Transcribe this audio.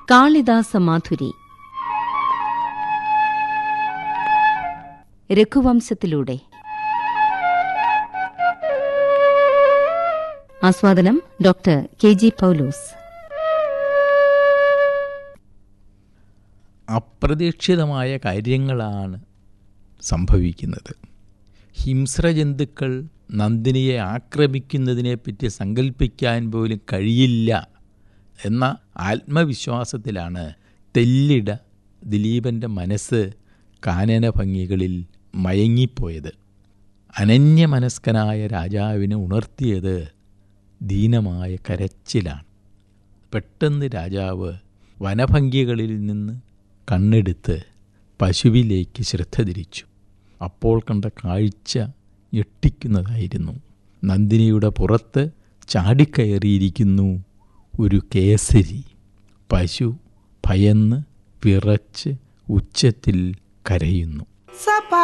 കാളിദാസ മാധുരി രഘുവംശത്തിലൂടെ ആസ്വാദനം doctor K G Paulose അപ്രതീക്ഷിതമായ കാര്യങ്ങളാണ് സംഭവിക്കുന്നത് ഹിംസ്രജന്തുക്കൾ നന്ദിനിയെ ആക്രമിക്കുന്നതിനെപ്പറ്റി സങ്കല്പിക്കാൻ പോലും കഴിയില്ല എന്ന ആത്മവിശ്വാസത്തിലാണ് തെല്ലിട ദിലീപൻ്റെ മനസ്സ് കാനന ഭംഗികളിൽ മയങ്ങിപ്പോയത് അനന്യമനസ്കനായ രാജാവിനെ ഉണർത്തിയത് ദീനമായ കരച്ചിലാണ് പെട്ടെന്ന് രാജാവ് വനഭംഗികളിൽ നിന്ന് കണ്ണെടുത്ത് പശുവിലേക്ക് ശ്രദ്ധ തിരിച്ചു അപ്പോൾ കണ്ട കാഴ്ച ഞെട്ടിക്കുന്നതായിരുന്നു നന്ദിനിയുടെ പുറത്ത് ചാടിക്കയറിയിരിക്കുന്നു ഒരു കേസരി പശു ഭയന്ന് വിറച്ച് ഉച്ചത്തിൽ കരയുന്നു സപ